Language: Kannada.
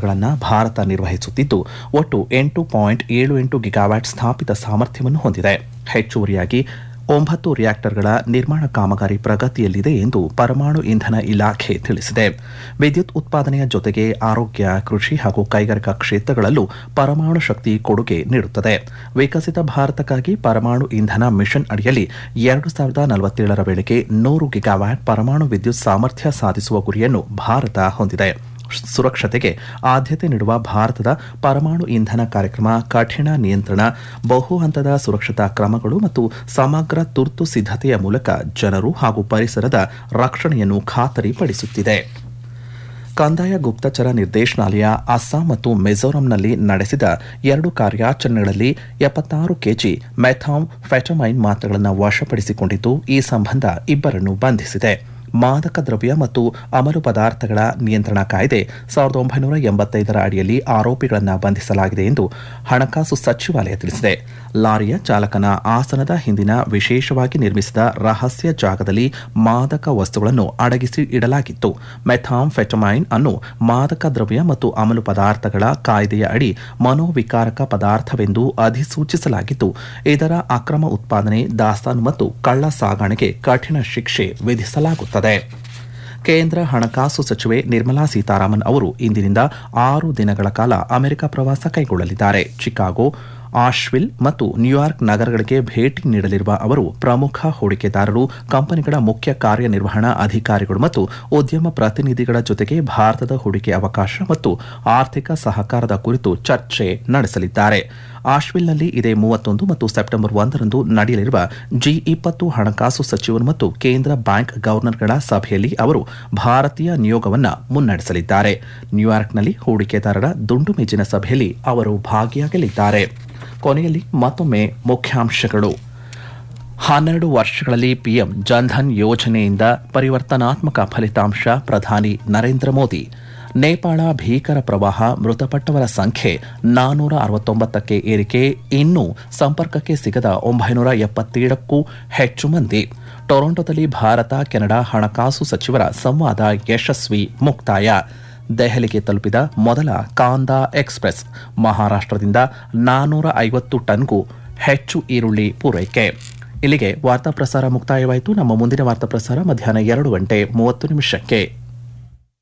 ಘಟಕಗಳನ್ನು ಭಾರತ ನಿರ್ವಹಿಸುತ್ತಿದ್ದು ಒಟ್ಟು ಎಂಟು ಪಾಯಿಂಟ್ ಏಳು ಎಂಟು ಗಿಗಾವ್ಯಾಟ್ ಸ್ಥಾಪಿತ ಸಾಮರ್ಥ್ಯವನ್ನು ಹೊಂದಿದೆ ಹೆಚ್ಚುವರಿಯಾಗಿ ಒಂಬತ್ತು ರಿಯಾಕ್ಟರ್ಗಳ ನಿರ್ಮಾಣ ಕಾಮಗಾರಿ ಪ್ರಗತಿಯಲ್ಲಿದೆ ಎಂದು ಪರಮಾಣು ಇಂಧನ ಇಲಾಖೆ ತಿಳಿಸಿದೆ ವಿದ್ಯುತ್ ಉತ್ಪಾದನೆಯ ಜೊತೆಗೆ ಆರೋಗ್ಯ ಕೃಷಿ ಹಾಗೂ ಕೈಗಾರಿಕಾ ಕ್ಷೇತ್ರಗಳಲ್ಲೂ ಪರಮಾಣು ಶಕ್ತಿ ಕೊಡುಗೆ ನೀಡುತ್ತದೆ ವಿಕಸಿತ ಭಾರತಕ್ಕಾಗಿ ಪರಮಾಣು ಇಂಧನ ಮಿಷನ್ ಅಡಿಯಲ್ಲಿ ಎರಡು ಸಾವಿರದ ನಲವತ್ತೇಳರ ವೇಳೆಗೆ ನೂರು ಗಿಗಾವ್ಯಾಟ್ ಪರಮಾಣು ವಿದ್ಯುತ್ ಸಾಮರ್ಥ್ಯ ಸಾಧಿಸುವ ಗುರಿಯನ್ನು ಭಾರತ ಹೊಂದಿದೆ ಸುರಕ್ಷತೆಗೆ ಆದ್ಯತೆ ನೀಡುವ ಭಾರತದ ಪರಮಾಣು ಇಂಧನ ಕಾರ್ಯಕ್ರಮ ಕಠಿಣ ನಿಯಂತ್ರಣ ಬಹು ಹಂತದ ಸುರಕ್ಷತಾ ಕ್ರಮಗಳು ಮತ್ತು ಸಮಗ್ರ ತುರ್ತು ಸಿದ್ಧತೆಯ ಮೂಲಕ ಜನರು ಹಾಗೂ ಪರಿಸರದ ರಕ್ಷಣೆಯನ್ನು ಖಾತರಿಪಡಿಸುತ್ತಿದೆ ಕಂದಾಯ ಗುಪ್ತಚರ ನಿರ್ದೇಶನಾಲಯ ಅಸ್ಸಾಂ ಮತ್ತು ಮಿಜೋರಂನಲ್ಲಿ ನಡೆಸಿದ ಎರಡು ಕಾರ್ಯಾಚರಣೆಗಳಲ್ಲಿ ಎಪ್ಪತ್ತಾರು ಕೆಜಿ ಮೆಥಾಮ್ ಫೆಟಮೈನ್ ಮಾತ್ರೆಗಳನ್ನು ವಶಪಡಿಸಿಕೊಂಡಿದ್ದು ಈ ಸಂಬಂಧ ಇಬ್ಬರನ್ನು ಬಂಧಿಸಿದೆ ಮಾದಕ ದ್ರವ್ಯ ಮತ್ತು ಅಮಲು ಪದಾರ್ಥಗಳ ನಿಯಂತ್ರಣ ಕಾಯ್ದೆ ಸಾವಿರದ ಒಂಬೈನೂರ ಎಂಬತ್ತೈದರ ಅಡಿಯಲ್ಲಿ ಆರೋಪಿಗಳನ್ನು ಬಂಧಿಸಲಾಗಿದೆ ಎಂದು ಹಣಕಾಸು ಸಚಿವಾಲಯ ತಿಳಿಸಿದೆ ಲಾರಿಯ ಚಾಲಕನ ಆಸನದ ಹಿಂದಿನ ವಿಶೇಷವಾಗಿ ನಿರ್ಮಿಸಿದ ರಹಸ್ಯ ಜಾಗದಲ್ಲಿ ಮಾದಕ ವಸ್ತುಗಳನ್ನು ಅಡಗಿಸಿ ಇಡಲಾಗಿತ್ತು ಮೆಥಾಮ್ ಫೆಟಮೈನ್ ಅನ್ನು ಮಾದಕ ದ್ರವ್ಯ ಮತ್ತು ಅಮಲು ಪದಾರ್ಥಗಳ ಕಾಯ್ದೆಯ ಅಡಿ ಮನೋವಿಕಾರಕ ಪದಾರ್ಥವೆಂದು ಅಧಿಸೂಚಿಸಲಾಗಿದ್ದು ಇದರ ಅಕ್ರಮ ಉತ್ಪಾದನೆ ದಾಸ್ತಾನು ಮತ್ತು ಕಳ್ಳ ಸಾಗಾಣೆಗೆ ಕಠಿಣ ಶಿಕ್ಷೆ ವಿಧಿಸಲಾಗುತ್ತದೆ ಕೇಂದ್ರ ಹಣಕಾಸು ಸಚಿವೆ ನಿರ್ಮಲಾ ಸೀತಾರಾಮನ್ ಅವರು ಇಂದಿನಿಂದ ಆರು ದಿನಗಳ ಕಾಲ ಅಮೆರಿಕ ಪ್ರವಾಸ ಕೈಗೊಳ್ಳಲಿದ್ದಾರೆ ಚಿಕಾಗೋ ಆಶ್ವಿಲ್ ಮತ್ತು ನ್ಯೂಯಾರ್ಕ್ ನಗರಗಳಿಗೆ ಭೇಟಿ ನೀಡಲಿರುವ ಅವರು ಪ್ರಮುಖ ಹೂಡಿಕೆದಾರರು ಕಂಪನಿಗಳ ಮುಖ್ಯ ಕಾರ್ಯನಿರ್ವಹಣಾ ಅಧಿಕಾರಿಗಳು ಮತ್ತು ಉದ್ಯಮ ಪ್ರತಿನಿಧಿಗಳ ಜೊತೆಗೆ ಭಾರತದ ಹೂಡಿಕೆ ಅವಕಾಶ ಮತ್ತು ಆರ್ಥಿಕ ಸಹಕಾರದ ಕುರಿತು ಚರ್ಚೆ ನಡೆಸಲಿದ್ದಾರೆ ಆಶ್ವಿಲ್ನಲ್ಲಿ ಇದೇ ಮೂವತ್ತೊಂದು ಮತ್ತು ಸೆಪ್ಟೆಂಬರ್ ಒಂದರಂದು ನಡೆಯಲಿರುವ ಜಿ ಇಪ್ಪತ್ತು ಹಣಕಾಸು ಸಚಿವರು ಮತ್ತು ಕೇಂದ್ರ ಬ್ಯಾಂಕ್ ಗವರ್ನರ್ಗಳ ಸಭೆಯಲ್ಲಿ ಅವರು ಭಾರತೀಯ ನಿಯೋಗವನ್ನು ಮುನ್ನಡೆಸಲಿದ್ದಾರೆ ನ್ಯೂಯಾರ್ಕ್ನಲ್ಲಿ ಹೂಡಿಕೆದಾರರ ದುಂಡು ಮೇಜಿನ ಸಭೆಯಲ್ಲಿ ಅವರು ಭಾಗಿಯಾಗಲಿದ್ದಾರೆ ಕೊನೆಯಲ್ಲಿ ಮತ್ತೊಮ್ಮೆ ಮುಖ್ಯಾಂಶಗಳು ಹನ್ನೆರಡು ವರ್ಷಗಳಲ್ಲಿ ಪಿಎಂ ಜನ್ಧನ್ ಯೋಜನೆಯಿಂದ ಪರಿವರ್ತನಾತ್ಮಕ ಫಲಿತಾಂಶ ಪ್ರಧಾನಿ ನರೇಂದ್ರ ಮೋದಿ ನೇಪಾಳ ಭೀಕರ ಪ್ರವಾಹ ಮೃತಪಟ್ಟವರ ಸಂಖ್ಯೆ ನಾನ್ನೂರ ಅರವತ್ತೊಂಬತ್ತಕ್ಕೆ ಏರಿಕೆ ಇನ್ನೂ ಸಂಪರ್ಕಕ್ಕೆ ಸಿಗದ ಒಂಬೈನೂರ ಎಪ್ಪತ್ತೇಳಕ್ಕೂ ಹೆಚ್ಚು ಮಂದಿ ಟೊರೊಂಟೊದಲ್ಲಿ ಭಾರತ ಕೆನಡಾ ಹಣಕಾಸು ಸಚಿವರ ಸಂವಾದ ಯಶಸ್ವಿ ಮುಕ್ತಾಯ ದೆಹಲಿಗೆ ತಲುಪಿದ ಮೊದಲ ಕಾಂದಾ ಎಕ್ಸ್ಪ್ರೆಸ್ ಮಹಾರಾಷ್ಟ್ರದಿಂದ ನಾನ್ನೂರ ಐವತ್ತು ಟನ್ಗೂ ಹೆಚ್ಚು ಈರುಳ್ಳಿ ಪೂರೈಕೆ ಇಲ್ಲಿಗೆ ವಾರ್ತಾ ಪ್ರಸಾರ ಮುಕ್ತಾಯವಾಯಿತು ನಮ್ಮ ಮುಂದಿನ ವಾರ್ತಾ ಪ್ರಸಾರ ಮಧ್ಯಾಹ್ನ ಎರಡು ಗಂಟೆ ಮೂವತ್ತು ನಿಮಿಷಕ್ಕೆ